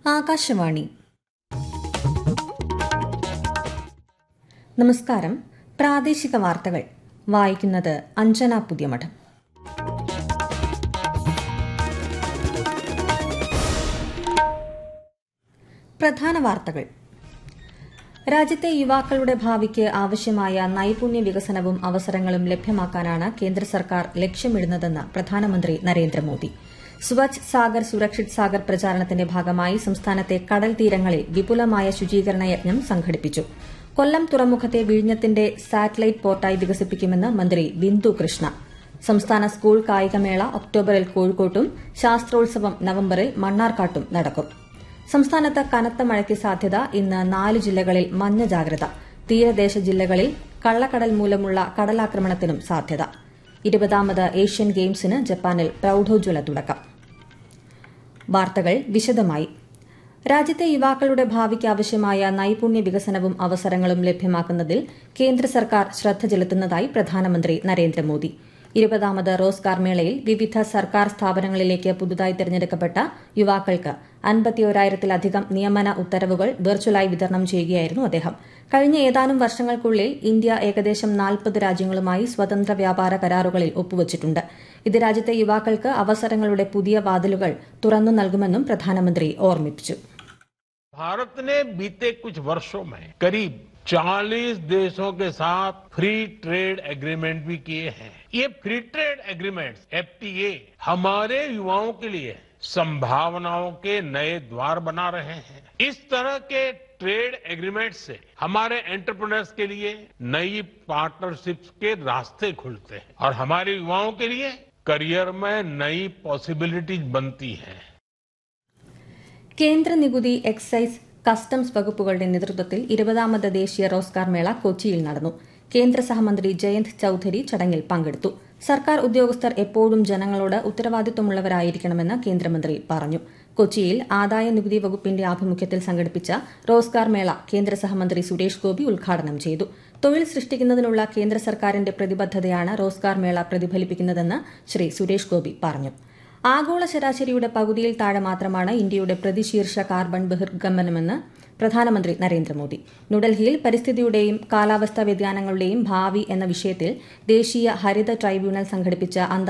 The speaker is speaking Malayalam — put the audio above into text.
ആകാശവാണി നമസ്കാരം പ്രാദേശിക വാർത്തകൾ വായിക്കുന്നത് അഞ്ജന പുതിയമഠം പ്രധാന വാർത്തകൾ രാജ്യത്തെ യുവാക്കളുടെ ഭാവിക്ക് ആവശ്യമായ നൈപുണ്യ വികസനവും അവസരങ്ങളും ലഭ്യമാക്കാനാണ് കേന്ദ്ര സർക്കാർ ലക്ഷ്യമിടുന്നതെന്ന് പ്രധാനമന്ത്രി നരേന്ദ്രമോദി സ്വച്ഛ് സാഗർ സുരക്ഷിത് സാഗർ പ്രചാരണത്തിന്റെ ഭാഗമായി സംസ്ഥാനത്തെ കടൽ തീരങ്ങളിൽ വിപുലമായ ശുചീകരണ യജ്ഞം സംഘടിപ്പിച്ചു കൊല്ലം തുറമുഖത്തെ വിഴിഞ്ഞത്തിന്റെ സാറ്റലൈറ്റ് പോർട്ടായി വികസിപ്പിക്കുമെന്ന് മന്ത്രി ബിന്ദു കൃഷ്ണ സംസ്ഥാന സ്കൂൾ കായികമേള ഒക്ടോബറിൽ കോഴിക്കോട്ടും ശാസ്ത്രോത്സവം നവംബറിൽ മണ്ണാർക്കാട്ടും നടക്കും സംസ്ഥാനത്ത് കനത്ത മഴയ്ക്ക് സാധ്യത ഇന്ന് നാല് ജില്ലകളിൽ മഞ്ഞ ജാഗ്രത തീരദേശ ജില്ലകളിൽ കള്ളക്കടൽ മൂലമുള്ള കടലാക്രമണത്തിനും സാധ്യത ഇരുപതാമത് ഏഷ്യൻ ഗെയിംസിന് ജപ്പാനിൽ പ്രൌഢോജ്വല തുടക്കം വാർത്തകൾ വിശദമായി രാജ്യത്തെ യുവാക്കളുടെ ഭാവിക്ക് ആവശ്യമായ നൈപുണ്യ വികസനവും അവസരങ്ങളും ലഭ്യമാക്കുന്നതിൽ കേന്ദ്ര സർക്കാർ ശ്രദ്ധ ചെലുത്തുന്നതായി പ്രധാനമന്ത്രി നരേന്ദ്രമോദി ഇരുപതാമത് റോസ്ഗാർ മേളയിൽ വിവിധ സർക്കാർ സ്ഥാപനങ്ങളിലേക്ക് പുതുതായി തെരഞ്ഞെടുക്കപ്പെട്ട യുവാക്കൾക്ക് അൻപത്തിയോരായിരത്തിലധികം നിയമന ഉത്തരവുകൾ വെർച്വലായി വിതരണം ചെയ്യുകയായിരുന്നു അദ്ദേഹം കഴിഞ്ഞ ഏതാനും വർഷങ്ങൾക്കുള്ളിൽ ഇന്ത്യ ഏകദേശം നാൽപ്പത് രാജ്യങ്ങളുമായി സ്വതന്ത്ര വ്യാപാര കരാറുകളിൽ ഒപ്പുവച്ചിട്ടുണ്ട് ഇത് രാജ്യത്തെ യുവാക്കൾക്ക് അവസരങ്ങളുടെ പുതിയ വാതിലുകൾ തുറന്നു നൽകുമെന്നും പ്രധാനമന്ത്രി ഓർമ്മിപ്പിച്ചു भारत ने बीते कुछ वर्षों में करीब 40 देशों के साथ फ्री ट्रेड एग्रीमेंट भी किए हैं ये फ्री ट्रेड एग्रीमेंट्स एफटीए हमारे युवाओं के लिए संभावनाओं के नए द्वार बना रहे हैं इस तरह के ट्रेड एग्रीमेंट से हमारे एंटरप्रेन्योर्स के लिए नई पार्टनरशिप्स के रास्ते खुलते हैं और हमारे युवाओं के लिए करियर में नई पॉसिबिलिटीज बनती हैं കേന്ദ്ര നികുതി എക്സൈസ് കസ്റ്റംസ് വകുപ്പുകളുടെ നേതൃത്വത്തിൽ ഇരുപതാമത് ദേശീയ റോസ്ഗാർ മേള കൊച്ചിയിൽ നടന്നു കേന്ദ്ര സഹമന്ത്രി ജയന്ത് ചൌധരി ചടങ്ങിൽ പങ്കെടുത്തു സർക്കാർ ഉദ്യോഗസ്ഥർ എപ്പോഴും ജനങ്ങളോട് ഉത്തരവാദിത്വമുള്ളവരായിരിക്കണമെന്ന് കേന്ദ്രമന്ത്രി പറഞ്ഞു കൊച്ചിയിൽ ആദായ നികുതി വകുപ്പിന്റെ ആഭിമുഖ്യത്തിൽ സംഘടിപ്പിച്ച റോസ്ഗാർ മേള കേന്ദ്ര സഹമന്ത്രി സുരേഷ് ഗോപി ഉദ്ഘാടനം ചെയ്തു തൊഴിൽ സൃഷ്ടിക്കുന്നതിനുള്ള കേന്ദ്ര സർക്കാരിന്റെ പ്രതിബദ്ധതയാണ് റോസ്ഗാർ മേള പ്രതിഫലിപ്പിക്കുന്നതെന്ന് ശ്രീ സുരേഷ് ഗോപി പറഞ്ഞു ആഗോള ശരാശരിയുടെ പകുതിയിൽ താഴെ മാത്രമാണ് ഇന്ത്യയുടെ പ്രതിശീർഷ കാർബൺ ബഹിർഗമനമെന്ന് പ്രധാനമന്ത്രി നരേന്ദ്രമോദി ന്യൂഡൽഹിയിൽ പരിസ്ഥിതിയുടെയും കാലാവസ്ഥാ വ്യതിയാനങ്ങളുടെയും ഭാവി എന്ന വിഷയത്തിൽ ദേശീയ ഹരിത ട്രൈബ്യൂണൽ സംഘടിപ്പിച്ച